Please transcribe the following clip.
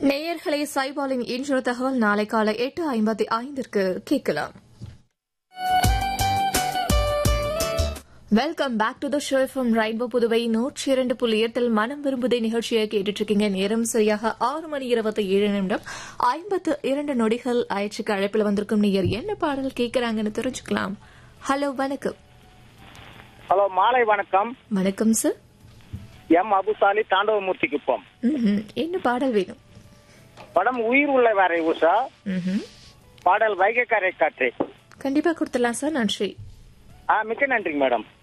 நேயர்களை சைபாலின் இன்று தகவல் நாளை காலை எட்டு ஐம்பத்தி ஐந்திற்கு கேட்கலாம் welcome back to the show from Rainbow Puduvai நூற்றி இரண்டு புள்ளி எட்டில் மனம் விரும்புதை நிகழ்ச்சியை கேட்டுட்டு இருக்கீங்க நேரம் சரியாக ஆறு மணி இருபத்தி ஏழு நிமிடம் ஐம்பத்து இரண்டு நொடிகள் ஆயிடுச்சுக்கு அழைப்பில் வந்திருக்கும் நேயர் என்ன பாடல் கேட்கறாங்கன்னு தெரிஞ்சுக்கலாம் ஹலோ வணக்கம் ஹலோ மாலை வணக்கம் வணக்கம் சார் எம் அபுசாலி தாண்டவமூர்த்தி குப்பம் ம்ஹும். என்ன பாடல் வேணும் படம் உயிர் உள்ள வேறை உஷா ம்ஹும். பாடல் வைகைக்கரை காற்று கண்டிப்பா கொடுத்துடலாம் சார் நன்றி ஆ மிக்க நன்றிங்க மேடம்